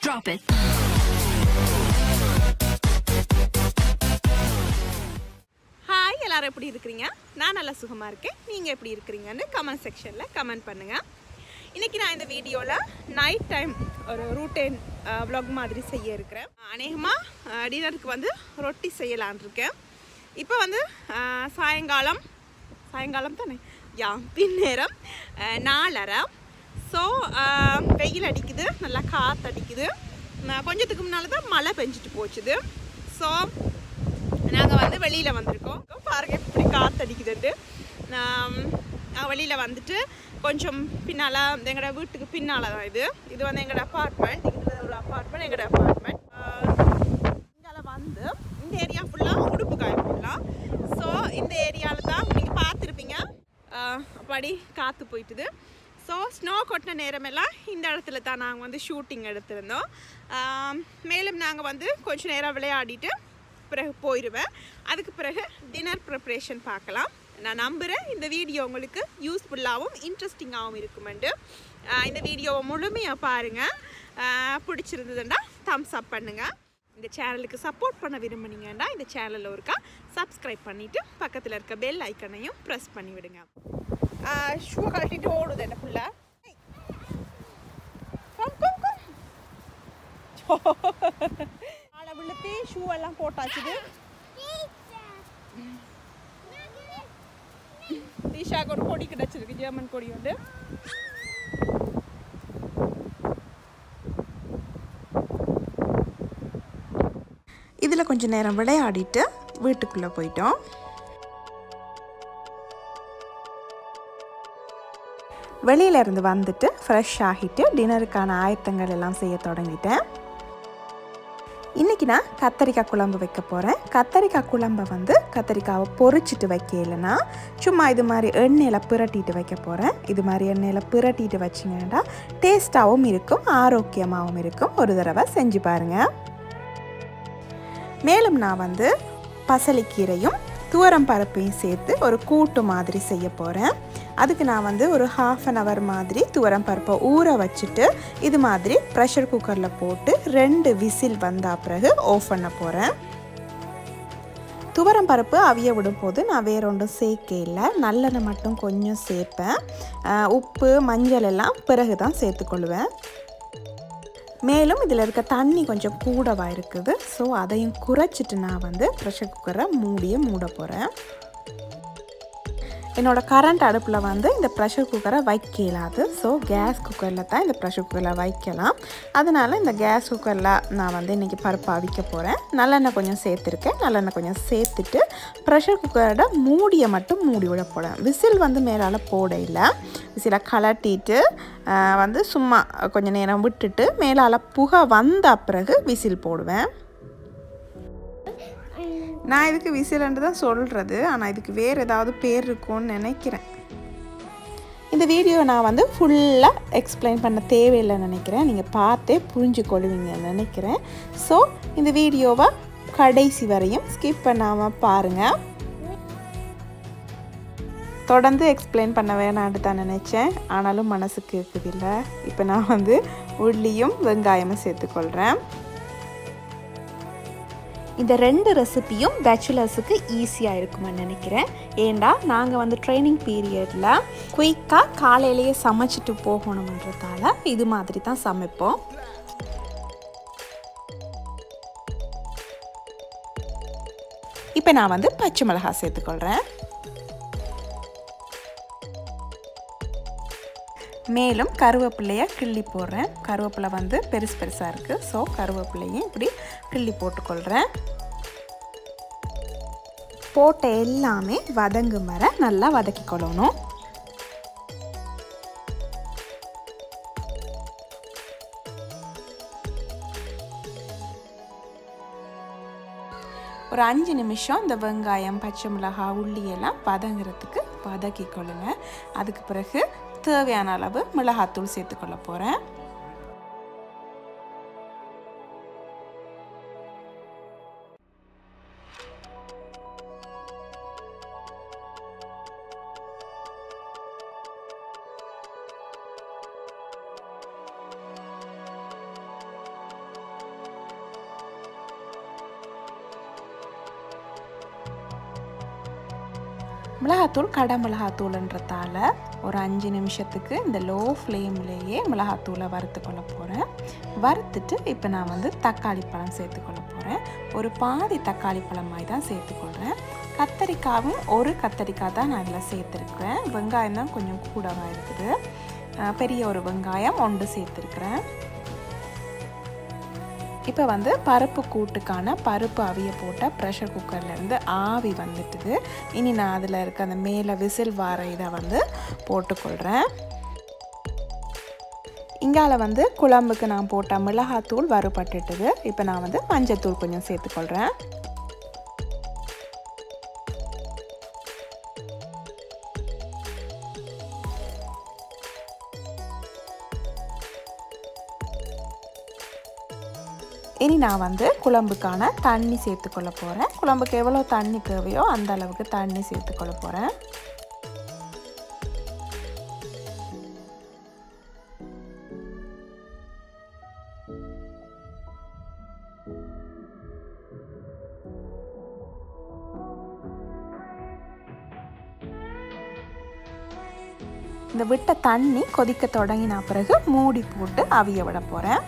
Drop it. Hi எல்லாரும் எப்படி இருக்கிறீங்க நான் நல்லா சுகமாக இருக்கேன் நீங்கள் எப்படி இருக்கிறீங்கன்னு கமெண்ட் செக்ஷனில் கமெண்ட் பண்ணுங்கள் இன்றைக்கி நான் இந்த வீடியோவில் நைட் டைம் ஒரு ரூட்டேன் vlog மாதிரி செய்ய இருக்கிறேன் அநேகமாக டின்னருக்கு வந்து ரொட்டி செய்யலான் இருக்கேன் இப்போ வந்து அஹ், சாயங்காலம் சாயங்காலம் தானே யா பின்னேரம் அஹ், நாலரை ஸோ வெயில் அடிக்குது நல்லா காற்று அடிக்குது நான் கொஞ்சத்துக்கு முன்னால் தான் மழை பெஞ்சிட்டு போச்சுது ஸோ நாங்கள் வந்து வெளியில் வந்திருக்கோம் பாருங்க எப்படி காற்றடிக்குதுன்ட்டு வெளியில் வந்துட்டு கொஞ்சம் பின்னால் எங்களோட வீட்டுக்கு பின்னால் தான் இது இது வந்து எங்களோட அப்பார்ட்மெண்ட் இதில் ஒரு அப்பார்ட்மெண்ட் எங்களோட அப்பார்ட்மெண்ட் இங்கால வந்து இந்த ஏரியா ஃபுல்லாக உடுப்பு காய் ஃபுல்லாக ஸோ இந்த ஏரியாவில் தான் நீங்கள் பார்த்துருப்பீங்க அப்படி காற்று போயிட்டுது ஸோ ஸ்னோ கொட்டின நேரமெல்லாம் இந்த இடத்துல தான் நாங்கள் வந்து ஷூட்டிங் எடுத்திருந்தோம் ஆம், மேலும் நாங்கள் வந்து கொஞ்ச நேரம் விளையாடிட்டு பிறகு போயிடுவேன் அதுக்கு பிறகு டின்னர் ப்ரிப்ரேஷன் பார்க்கலாம் நான் நம்புகிறேன் இந்த வீடியோ உங்களுக்கு யூஸ்ஃபுல்லாகவும் இன்ட்ரெஸ்டிங்காகவும் இருக்குமெண்டு ஆஹ் இந்த வீடியோவை முழுமையாக பாருங்கள் பிடிச்சிருந்ததுன்னா தம்ஸ் அப் பண்ணுங்கள் இந்த சேனலுக்கு சப்போர்ட் பண்ண விரும்புனீங்கன்னா இந்த சேனலில் ஒருக்கா சப்ஸ்கிரைப் பண்ணிவிட்டு பக்கத்தில் இருக்க பெல் ஐக்கனையும் ப்ரெஸ் பண்ணி விடுங்க ஷூ கழட்டிட்டு ஓடுது என்ன புள்ள கம் கம் கம் ஆளை விழுத்து ஷூ எல்லாம் போட்டாச்சுது தீஷாக்கு ஒரு கொடி கிடச்சிருக்கு ஜெர்மன் கொடி வந்து இதில் கொஞ்ச நேரம் விளையாடிட்டு வீட்டுக்குள்ளே போயிட்டோம் வெளியில இருந்து வந்துட்டு ஃப்ரெஷ் ஆகிட்டு டின்னருக்கான ஆயத்தங்கள் எல்லாம் செய்ய தொடங்கிட்டேன் இன்றைக்கி நான் கத்தரிக்காய் குழம்பு வைக்க போகிறேன் கத்தரிக்காய் குழம்பை வந்து கத்தரிக்காவை பொரிச்சிட்டு வைக்க இல்லைன்னா சும்மா இது மாதிரி எண்ணெயில் பிரட்டிட்டு வைக்க போகிறேன் இது மாதிரி எண்ணெயில் பிரட்டிட்டு வச்சிங்கன்னா டேஸ்ட்டாகவும் இருக்கும் ஆரோக்கியமாகவும் இருக்கும் ஒரு தடவை செஞ்சு பாருங்கள் மேலும் நான் வந்து பசலிக்கீரையும் துவரம் பருப்பையும் சேர்த்து ஒரு கூட்டு மாதிரி செய்ய போகிறேன் அதுக்கு நான் வந்து ஒரு ஹாஃப் அன் ஹவர் மாதிரி துவரம் பருப்பை ஊற வச்சுட்டு இது மாதிரி ப்ரெஷர் குக்கரில் போட்டு ரெண்டு விசில் வந்த பிறகு ஆஃப் பண்ண போகிறேன் துவரம் பருப்பு அவிய விடும்போது நான் வேற ஒன்றும் சேர்க்க இல்லை நல்லெண்ணெய் மட்டும் கொஞ்சம் சேர்ப்பேன் அஹ் உப்பு மஞ்சள் எல்லாம் பிறகு தான் சேர்த்துக்கொள்வேன் மேலும் இதில் இருக்க தண்ணி கொஞ்சம் கூடவா இருக்குது ஸோ அதையும் குறைச்சிட்டு நான் வந்து ப்ரெஷர் குக்கரை மூடிய மூட போகிறேன் என்னோட கரண்ட் அடுப்பில் வந்து இந்த ப்ரெஷர் குக்கரை வைக்க இயலாது ஸோ கேஸ் குக்கரில் தான் இந்த ப்ரெஷர் குக்கரில் வைக்கலாம் அதனால் இந்த கேஸ் குக்கரில் நான் வந்து இன்றைக்கி பருப்பு அவிக்க போகிறேன் நல்லெண்ணெய் கொஞ்சம் சேர்த்துருக்கேன் நல்லெண்ணெய் கொஞ்சம் சேர்த்துட்டு ப்ரெஷர் குக்கரோட மூடியை மட்டும் மூடி விட போகிறேன் விசில் வந்து மேலால் போட இல்லை விசிலை கலட்டிட்டு ஆஹ், வந்து சும்மா கொஞ்சம் நேரம் விட்டுட்டு மேலால் புகை வந்த பிறகு விசில் போடுவேன் நான் இதுக்கு விசிலன்று தான் சொல்கிறது ஆனால் இதுக்கு வேறு ஏதாவது பேர் இருக்கும்னு நினைக்கிறேன் இந்த வீடியோ நான் வந்து ஃபுல்லாக எக்ஸ்பிளைன் பண்ண தேவையில்லைன்னு நினைக்கிறேன் நீங்கள் பார்த்தே புரிஞ்சுக்கொள்வீங்கன்னு நினைக்கிறேன் ஸோ இந்த வீடியோவை கடைசி வரையும் ஸ்கிப் பண்ணாமல் பாருங்கள் தொடர்ந்து எக்ஸ்பிளைன் பண்ண வேணான்னு தான் நினச்சேன் ஆனாலும் மனசுக்கு இருக்குதில்ல இப்போ நான் வந்து உள்ளியும் வெங்காயமும் சேர்த்துக்கொள்கிறேன் இந்த ரெண்டு ரெசிபியும் பேச்சுலர்ஸுக்கு ஈஸியாக இருக்குமென்னு நினைக்கிறேன் ஏண்டா நாங்கள் வந்து ட்ரைனிங் பீரியடில் குயிக்காக காலையிலேயே சமைச்சிட்டு போகணுன்றதால இது மாதிரி தான் சமைப்போம் இப்போ நான் வந்து பச்சை மிளகாய் சேர்த்துக்கொள்கிறேன் மேலும் கருவேப்பிலையை கிள்ளி போடுறேன் கருவேப்பிலை வந்து பெருசு பெருசாக இருக்குது ஸோ கருவேப்பிலையும் இப்படி கிள்ளி போட்டுக்கொள்கிறேன் போட்ட எல்லாமே வதங்கும் வர நல்லா வதக்கிக்கொள்ளணும் ஒரு அஞ்சு நிமிஷம் இந்த வெங்காயம் பச்சை மிளகாய் உள்ளி எல்லாம் வதங்குறதுக்கு வதக்கிக்கொள்ளுங்க அதுக்கு பிறகு தேவையான அளவு மிளகாத்தூள் சேர்த்துக்கொள்ள போகிறேன் மிளகாத்தூள் கடை மிளகாத்தூள்ன்றதால ஒரு அஞ்சு நிமிஷத்துக்கு இந்த லோ ஃப்ளேம்லேயே மிளகாத்தூளை வறுத்து கொள்ள போகிறேன் வறுத்துட்டு இப்போ நான் வந்து தக்காளி பழம் சேர்த்துக்கொள்ள போகிறேன் ஒரு பாதி தக்காளி பழம் மாதிரி தான் சேர்த்துக்கொள்கிறேன் கத்தரிக்காவும் ஒரு கத்தரிக்காய் தான் நான் இதில் சேர்த்துருக்குறேன் வெங்காயம் தான் கொஞ்சம் கூடவாக இருக்குது பெரிய ஒரு வெங்காயம் ஒன்று சேர்த்துருக்குறேன் இப்போ வந்து பருப்பு கூட்டுக்கான பருப்பு அவிய போட்ட ப்ரெஷர் குக்கர்லேருந்து ஆவி வந்துட்டுது இனி நான் அதில் இருக்க அந்த மேலே விசில் வார இதை வந்து போட்டுக்கொள்கிறேன் இங்கால வந்து குழம்புக்கு நான் போட்ட மிளகாத்தூள் வறுபட்டுட்டுது இப்போ நான் வந்து மஞ்சத்தூள் கொஞ்சம் சேர்த்துக்கொள்கிறேன் இனி நான் வந்து குழம்புக்கான தண்ணி சேர்த்துக்கொள்ள போகிறேன் குழம்புக்கு எவ்வளோ தண்ணி தேவையோ அந்த அளவுக்கு தண்ணி சேர்த்துக்கொள்ள போகிறேன் இந்த விட்ட தண்ணி கொதிக்க தொடங்கின பிறகு மூடி போட்டு அவிய விட போகிறேன்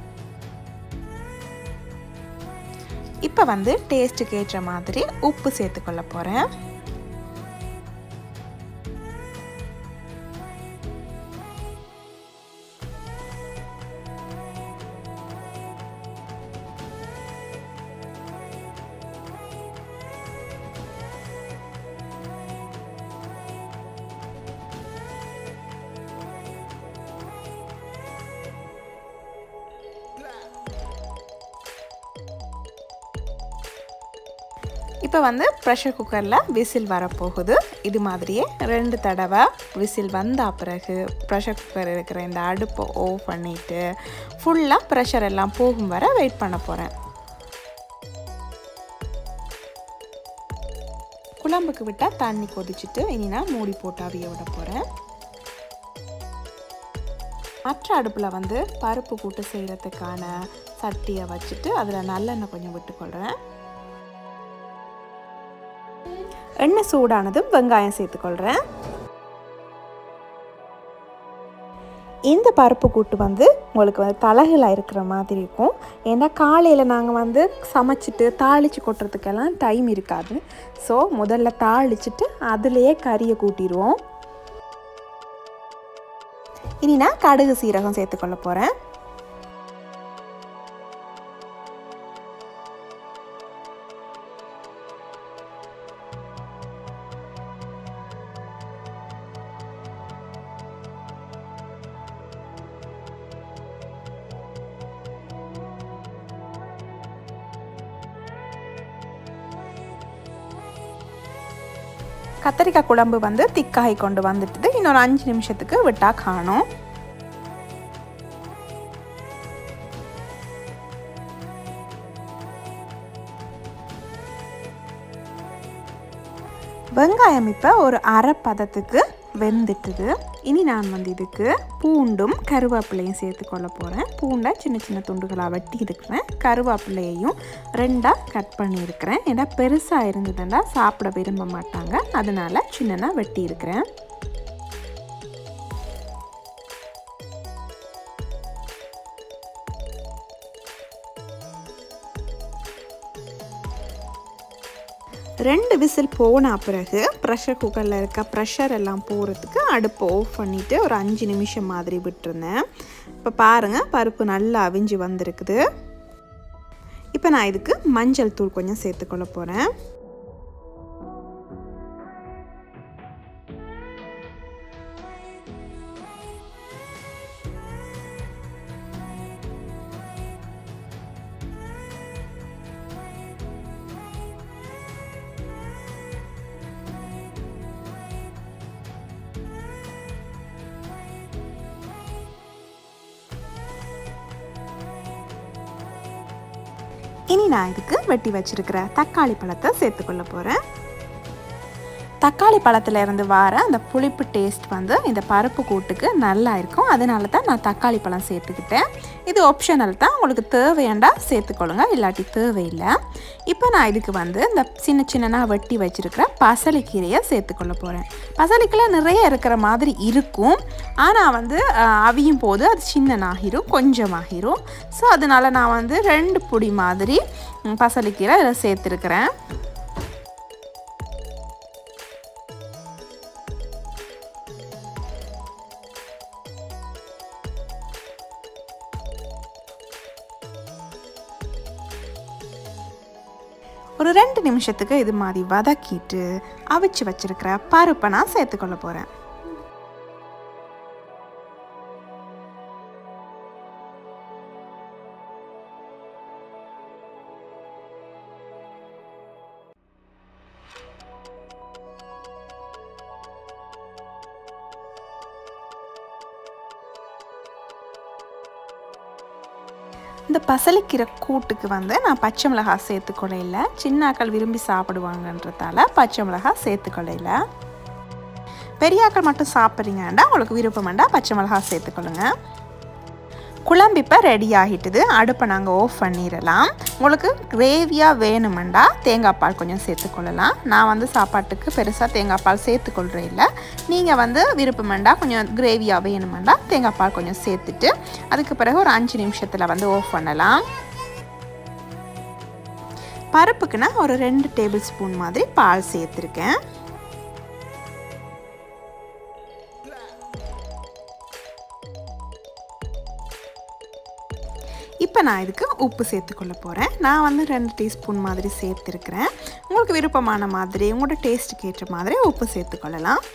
இப்போ வந்து டேஸ்ட்டுக்கு ஏற்ற மாதிரி உப்பு சேர்த்துக்கொள்ள போகிறேன் இப்போ வந்து ப்ரெஷர் குக்கரில் விசில் வரப்போகுது இது மாதிரியே ரெண்டு தடவை விசில் வந்த பிறகு ப்ரெஷர் குக்கர் இருக்கிற இந்த அடுப்பை ஓஃப் பண்ணிவிட்டு ஃபுல்லாக ப்ரெஷர் எல்லாம் போகும் வர வெயிட் பண்ண போகிறேன் குழம்புக்கு விட்டால் தண்ணி கொதிச்சுட்டு இனி நான் மூடி போட்டு அவிய விட போகிறேன் மற்ற அடுப்பில் வந்து பருப்பு கூட்டு செய்கிறதுக்கான சட்டியை வச்சுட்டு அதில் நல்லெண்ணெய் கொஞ்சம் விட்டுக்கொள்கிறேன் எண்ணெய் சூடானதும் வெங்காயம் சேர்த்துக்கொள்கிறேன் இந்த பருப்பு கூட்டு வந்து உங்களுக்கு வந்து தலகிலாக இருக்கிற மாதிரி இருக்கும் ஏன்னா காலையில் நாங்கள் வந்து சமைச்சிட்டு தாளித்து கொட்டுறதுக்கெல்லாம் டைம் இருக்காது ஸோ முதல்ல தாளிச்சிட்டு அதுலேயே கறியை கூட்டிடுவோம் இனி நான் கடுகு சீரகம் சேர்த்துக்கொள்ள போகிறேன் கத்தரிக்காய் குழம்பு வந்து திக்காகி கொண்டு வந்துட்டுது இன்னொரு அஞ்சு நிமிஷத்துக்கு விட்டா காணும் வெங்காயம் இப்போ ஒரு அரை பதத்துக்கு வெந்துட்டுது இனி நான் வந்து இதுக்கு பூண்டும் கருவேப்பிலையும் சேர்த்து கொள்ள போகிறேன் பூண்டை சின்ன சின்ன துண்டுகளாக வெட்டி இருக்கிறேன் கருவேப்பிலையையும் ரெண்டாக கட் பண்ணியிருக்கிறேன் ஏன்னா பெருசாக இருந்ததுன்னா சாப்பிட விரும்ப மாட்டாங்க அதனால சின்னதாக வெட்டி இருக்கிறேன் ரெண்டு விசில் போன பிறகு ப்ரெஷர் குக்கரில் இருக்க ப்ரெஷர் எல்லாம் போகிறதுக்கு அடுப்பை ஆஃப் பண்ணிவிட்டு ஒரு அஞ்சு நிமிஷம் மாதிரி விட்டுருந்தேன் இப்போ பாருங்கள் பருப்பு நல்லா அவிஞ்சு வந்திருக்குது இப்போ நான் இதுக்கு மஞ்சள் தூள் கொஞ்சம் சேர்த்துக்கொள்ள போகிறேன் இனி நான் இதுக்கு வெட்டி வச்சிருக்கிற தக்காளி பழத்தை சேர்த்துக்கொள்ள போகிறேன் தக்காளி பழத்தில் இருந்து வர அந்த புளிப்பு டேஸ்ட் வந்து இந்த பருப்பு கூட்டுக்கு நல்லா இருக்கும் அதனால தான் நான் தக்காளி பழம் சேர்த்துக்கிட்டேன் இது ஆப்ஷனல் தான் உங்களுக்கு தேவையாண்டா சேர்த்துக்கொள்ளுங்க இல்லாட்டி தேவையில்லை இப்போ நான் இதுக்கு வந்து இந்த சின்ன சின்னனாக வெட்டி வச்சுருக்கிற பசலிக்கீரையை சேர்த்துக்கொள்ள போகிறேன் பசலிக்கீரை நிறைய இருக்கிற மாதிரி இருக்கும் ஆனால் வந்து அஹ், அவியும் போது அது சின்னனாகிரும் கொஞ்சமாகிரும் ஸோ அதனால நான் வந்து ரெண்டு பொடி மாதிரி ம், பசலிக்கீரை இதில் சேர்த்துருக்கிறேன் ஒரு ரெண்டு நிமிஷத்துக்கு இது மாதிரி வதக்கிட்டு அவிச்சு வச்சிருக்கிற பருப்பை நான் சேர்த்துக்கொள்ள போகிறேன் இந்த பசலிக்கீரை கூட்டுக்கு வந்து நான் பச்சை மிளகாய் சேர்த்துக்கொள்ளையில் சின்னாக்கள் விரும்பி சாப்பிடுவாங்கன்றதால பச்சை மிளகாய் சேர்த்துக்கொள்ளையில் பெரியாக்கள் மட்டும் சாப்பிட்றீங்கண்டா உங்களுக்கு விருப்பம்ண்டா பச்சை மிளகாய் சேர்த்துக்கொள்ளுங்க குழம்பு இப்போ ரெடி ஆகிட்டுது அடுப்பை நாங்கள் ஆஃப் பண்ணிடலாம் உங்களுக்கு கிரேவியாக வேணுமெண்டா தேங்காய் பால் கொஞ்சம் சேர்த்துக்கொள்ளலாம் நான் வந்து சாப்பாட்டுக்கு பெருசாக தேங்காய் பால் சேர்த்துக்கொள்கிறேன் இல்லை நீங்கள் வந்து விருப்பமெண்டா கொஞ்சம் கிரேவியாக வேணுமெண்டா தேங்காய் பால் கொஞ்சம் சேர்த்துட்டு அதுக்கு பிறகு ஒரு அஞ்சு நிமிஷத்தில் வந்து ஆஃப் பண்ணலாம் பருப்புக்கு நான் ஒரு ரெண்டு டேபிள் ஸ்பூன் மாதிரி பால் சேர்த்துருக்கேன் இப்போ நான் இதுக்கு உப்பு சேர்த்துக்கொள்ள போகிறேன் நான் வந்து ரெண்டு டீஸ்பூன் மாதிரி சேர்த்துருக்கிறேன் உங்களுக்கு விருப்பமான மாதிரி உங்களோட டேஸ்ட்டுக்கு ஏற்ற மாதிரி உப்பு சேர்த்துக்கொள்ளலாம்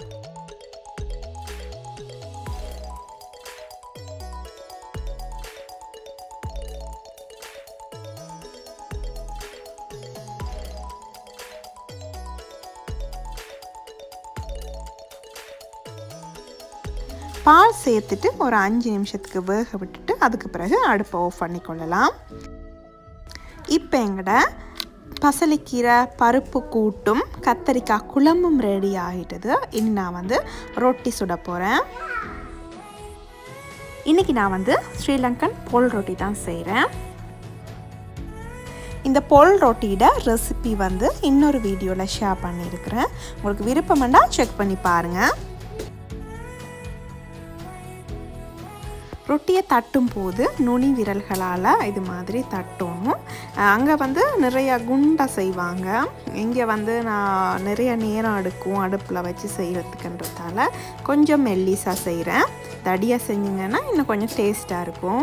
பால் சேர்த்துட்டு ஒரு அஞ்சு நிமிஷத்துக்கு வேக விட்டுட்டு அதுக்கு பிறகு அடுப்பை ஆஃப் பண்ணிக்கொள்ளலாம் இப்போ எங்கட பசலிக்கீரை பருப்பு கூட்டும் கத்தரிக்காய் குழம்பும் ரெடி ஆகிட்டது இனி நான் வந்து ரொட்டி சுட போகிறேன் இன்றைக்கி நான் வந்து ஸ்ரீலங்கன் போல் ரொட்டி தான் செய்கிறேன் இந்த பொல் ரொட்டியோட ரெசிபி வந்து இன்னொரு வீடியோவில் ஷேர் பண்ணியிருக்கிறேன் உங்களுக்கு விருப்பமெண்டா செக் பண்ணி பாருங்கள் ரொட்டியை தட்டும் போது நுனி விரல்களால் இது மாதிரி தட்டணும் அங்கே வந்து நிறைய குண்டா செய்வாங்க இங்கே வந்து நான் நிறைய நேரம் எடுக்கும் அடுப்பில் வச்சு செய்கிறதுக்குன்றதால கொஞ்சம் மெல்லிஸாக செய்கிறேன் தடியாக செஞ்சிங்கன்னா இன்னும் கொஞ்சம் டேஸ்ட்டாக இருக்கும்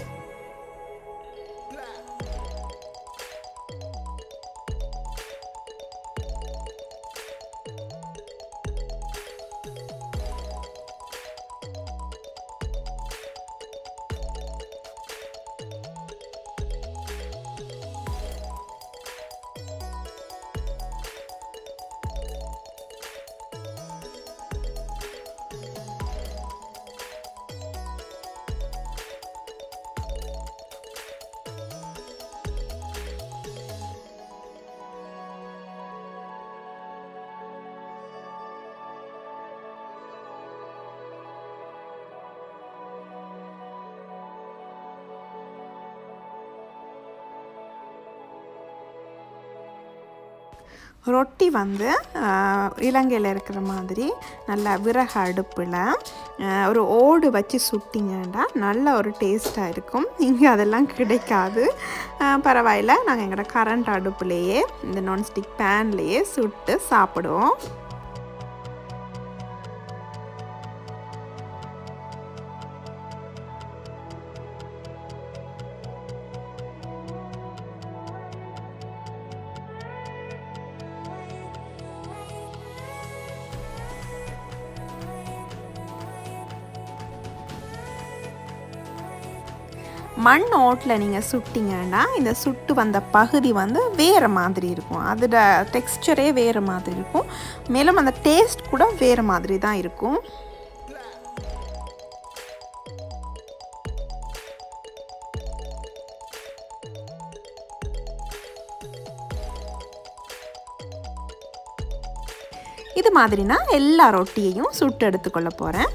ரொட்டி வந்து ஆஹ், இலங்கையில் இருக்கிற மாதிரி நல்லா விறகு அடுப்பில் ஆஹ், ஒரு ஓடு வச்சு சுட்டிங்கன்னா நல்ல ஒரு டேஸ்ட்டாக இருக்கும் இங்கே அதெல்லாம் கிடைக்காது ஆஹ், பரவாயில்ல நாங்கள் எங்களோட கரண்ட் அடுப்புலேயே இந்த நான்ஸ்டிக் பேன்லேயே சுட்டு சாப்பிடுவோம் மண் ஓட்டில் நீங்கள் சுட்டிங்கன்னா இந்த சுட்டு வந்த பகுதி வந்து வேறு மாதிரி இருக்கும் அதோட டெக்ஸ்டரே வேறு மாதிரி இருக்கும் மேலும் அந்த டேஸ்ட் கூட வேறு மாதிரி தான் இருக்கும் இது மாதிரி நான் எல்லா ரொட்டியையும் சுட்டு எடுத்துக்கொள்ள போகிறேன்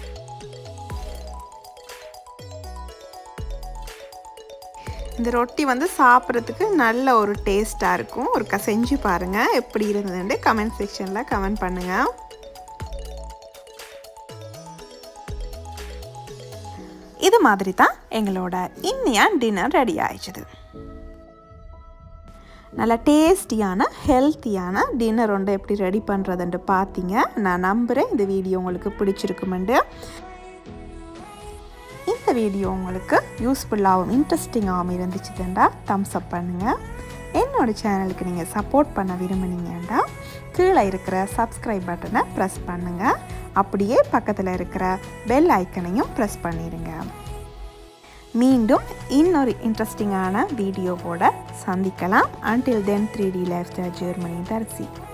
இந்த ரொட்டி வந்து சாப்பிட்றதுக்கு நல்ல ஒரு டேஸ்ட்டாக இருக்கும் ஒரு க செஞ்சு பாருங்கள் எப்படி இருந்ததுன்னு கமெண்ட் செக்ஷனில் கமெண்ட் பண்ணுங்கள் இது மாதிரி தான் எங்களோட இன்னியா டின்னர் ரெடி ஆயிடுச்சுது நல்ல டேஸ்டியான ஹெல்த்தியான டின்னர் ஒன்று எப்படி ரெடி பண்ணுறதுன்ட்டு பார்த்தீங்க நான் நம்புகிறேன் இந்த வீடியோ உங்களுக்கு பிடிச்சிருக்குமெண்டு இந்த வீடியோ உங்களுக்கு யூஸ்ஃபுல்லாகவும் இன்ட்ரெஸ்டிங்காகவும் இருந்துச்சுதுண்டா தம்ஸ் அப் பண்ணுங்கள் என்னோடய சேனலுக்கு நீங்கள் சப்போர்ட் பண்ண விரும்புனீங்கன்னா கீழே இருக்கிற சப்ஸ்கிரைப் பட்டனை ப்ரெஸ் பண்ணுங்கள் அப்படியே பக்கத்தில் இருக்கிற பெல் ஐக்கனையும் ப்ரெஸ் பண்ணிடுங்க மீண்டும் இன்னொரு இன்ட்ரெஸ்டிங்கான வீடியோவோட சந்திக்கலாம் until then three D life Germany தரிசி